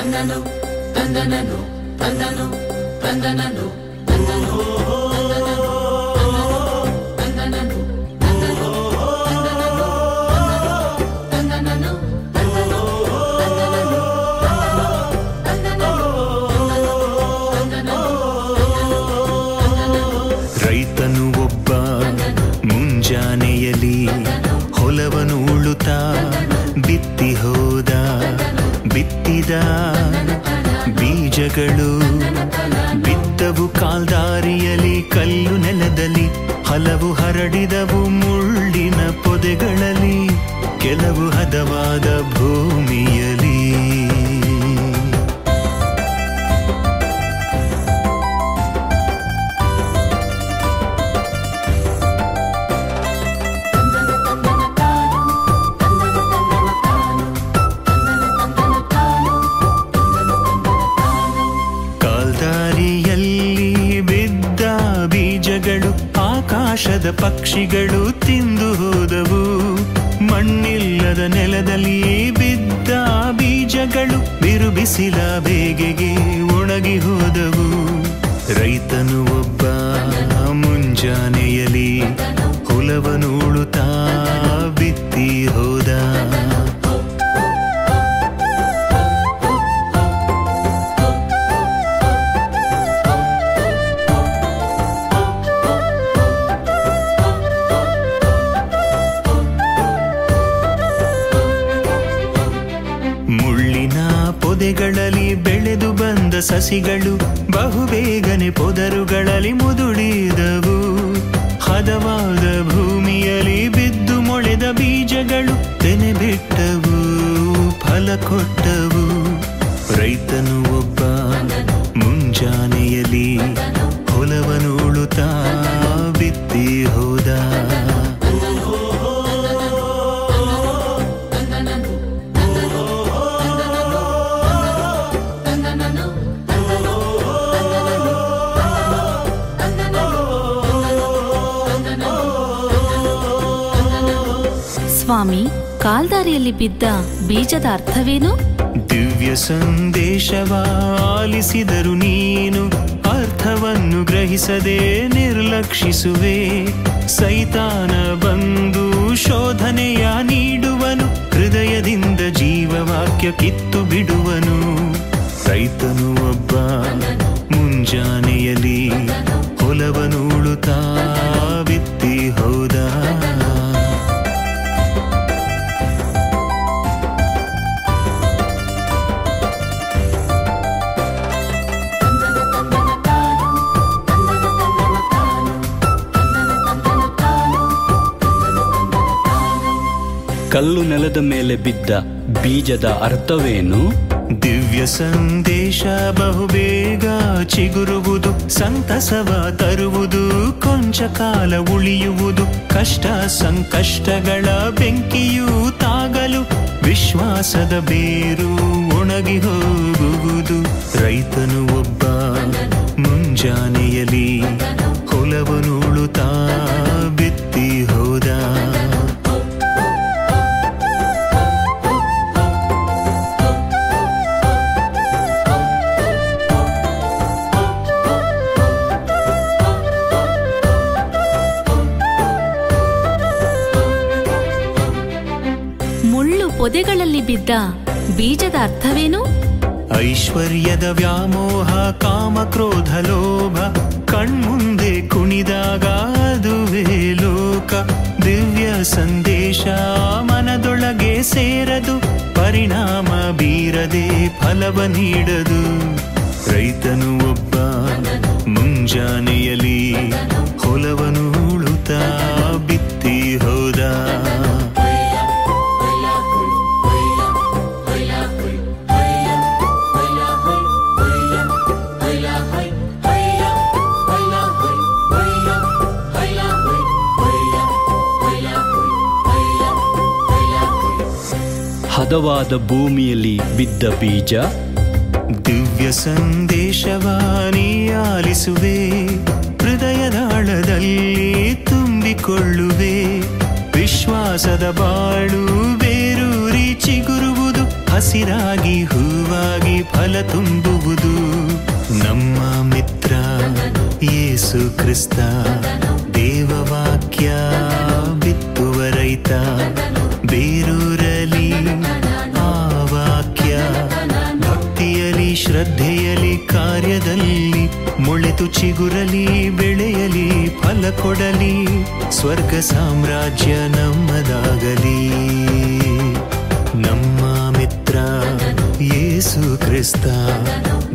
ರೈತನು ಒಬ್ಬ ಮುಂಜಾನೆಯಲ್ಲಿ ಹೊಲವನು ಉಳುತ್ತಾ ಬಿತ್ತಿ ಹೋದ ಬಿತ್ತಿದ ಬೀಜಗಳು ಬಿತ್ತವು ಕಾಲ್ದಾರಿಯಲ್ಲಿ ಕಲ್ಲು ನೆಲದಲ್ಲಿ ಹಲವು ಹರಡಿದವು ಮುಳ್ಳಿನ ಪೊದೆಗಳಲ್ಲಿ ಕೆಲವು ಹದವಾದ ಭೂಮಿಯಲಿ ಕಾಲ್ದಾರಿಯಲ್ಲಿ ಬಿದ್ದ ಬೀಜಗಳು ಆಕಾಶದ ಪಕ್ಷಿಗಳು ತಿಂದು ಹೋದವು ಮಣ್ಣಿಲ್ಲದ ನೆಲದಲ್ಲಿ ಬಿದ್ದ ಬೀಜಗಳು ಬಿರುಬಿಸಿಲ ಬೇಗೆಗೆ ಒಣಗಿ ಹೋದವು ರೈತನು ಒಬ್ಬ ಮುಂಜಾನೆಯಲ್ಲಿ ಹೊಲವನು ಉಳುತ್ತಾ ಬಿತ್ತಿ ಹೋದ ಮುಳ್ಳಿನ ಪೊದೆಗಳಲ್ಲಿ ಬೆಳೆದು ಬಂದ ಸಸಿಗಳು ಬಹುಬೇಗನೆ ಪೊದರುಗಳಲ್ಲಿ ಮುದುಡಿದವು ಹದವಾದ ಭೂಮಿಯಲ್ಲಿ ಬಿದ್ದು ಮೊಳೆದ ಬೀಜಗಳು ತೆನೆ ಬಿಟ್ಟವು ಫಲ ಕೊಟ್ಟವು ರೈತನು ಒಬ್ಬ ಮುಂಜಾನೆಯಲ್ಲಿ ಹೊಲವನು ಉಳುತ್ತಾ ಬಿತ್ತಿ ಹೋದ ಸ್ವಾಮಿ ಕಾಲ್ದಾರಿಯಲ್ಲಿ ಬಿದ್ದ ಬೀಜದ ಅರ್ಥವೇನು ದಿವ್ಯ ಸಂದೇಶವ ಆಲಿಸಿದರು ನೀನು ಅರ್ಥವನ್ನು ಗ್ರಹಿಸದೆ ನಿರ್ಲಕ್ಷಿಸುವೆ ಸೈತಾನ ಬಂದು ಶೋಧನೆಯ ನೀಡುವನು ಹೃದಯದಿಂದ ಜೀವವಾಕ್ಯ ಕಿತ್ತು ಬಿಡುವನು ರೈತನು ಒಬ್ಬ ಮುಂಜಾನೆಯಲ್ಲಿ ಹೊಲವನು ಉಳುತ್ತಾ ಬಿತ್ತಿ ಹೋದ ಕಲ್ಲು ನೆಲದ ಮೇಲೆ ಬಿದ್ದ ಬೀಜದ ಅರ್ಥವೇನು ದಿವ್ಯ ಸಂದೇಶ ಬಹುಬೇಗ ಚಿಗುರುವುದು ಸಂತಸವ ತರುವುದು ಕೊಂಚ ಕಾಲ ಉಳಿಯುವುದು ಕಷ್ಟ ಸಂಕಷ್ಟಗಳ ಬೆಂಕಿಯೂ ತಾಗಲು ವಿಶ್ವಾಸದ ಬೇರು ಒಣಗಿ ಹೋಗುವುದು ರೈತನು ಒಬ್ಬ ಮುಂಜಾನೆಯಲ್ಲಿ ಹೊಲವನು ಉಳುತ್ತಾ ಬಿತ್ತಿ ಹೋದ ಮುಳ್ಳು ಪೊದೆಗಳಲ್ಲಿ ಬಿದ್ದ ಬೀಜದ ಅರ್ಥವೇನು ಐಶ್ವರ್ಯದ ವ್ಯಾಮೋಹ ಕಾಮ ಕ್ರೋಧ ಲೋಭ ಕಣ್ಮುಂದೆ ಕುಣಿದಾಗ ಅದುವೇ ಲೋಕ ದಿವ್ಯ ಸಂದೇಶ ಮನದೊಳಗೆ ಸೇರದು ಪರಿಣಾಮ ಬೀರದೆ ಫಲವ ನೀಡದು ರೈತನು ಒಬ್ಬ ಮುಂಜಾನೆಯಲ್ಲಿ ಹೊಲವನು ಉಳುತ್ತಾ ಬಿತ್ತಿ ಹೋದ ಹದವಾದ ಭೂಮಿಯಲ್ಲಿ ಬಿದ್ದ ಬೀಜ ದಿವ್ಯ ಸಂದೇಶವ ನೀ ಆಲಿಸುವೆ ಹೃದಯದಾಳದಲ್ಲಿ ತುಂಬಿಕೊಳ್ಳುವೆ ವಿಶ್ವಾಸದ ಬಾಳು ಬೇರೂರಿ ಚಿಗುರುವುದು ಹಸಿರಾಗಿ ಹೂವಾಗಿ ಫಲ ತುಂಬುವುದು ನಮ್ಮ ಮಿತ್ರ ಯೇಸು ಕ್ರಿಸ್ತ ದೇವವಾಕ್ಯ ಬಿತ್ತುವ ರೈತ ಬೇರೂರಲಿ ಆ ವಾಕ್ಯ ಭಕ್ತಿಯಲಿ ಶ್ರದ್ಧೆಯಲಿ ಕಾರ್ಯದಲ್ಲಿ ಮೊಳೆತು ಚಿಗುರಲಿ ಬೆಳೆಯಲಿ ಫಲ ಕೊಡಲಿ ಸ್ವರ್ಗ ಸಾಮ್ರಾಜ್ಯ ನಮ್ಮದಾಗಲಿ ನಮ್ಮ ಮಿತ್ರ ಯೇಸು ಕ್ರಿಸ್ತ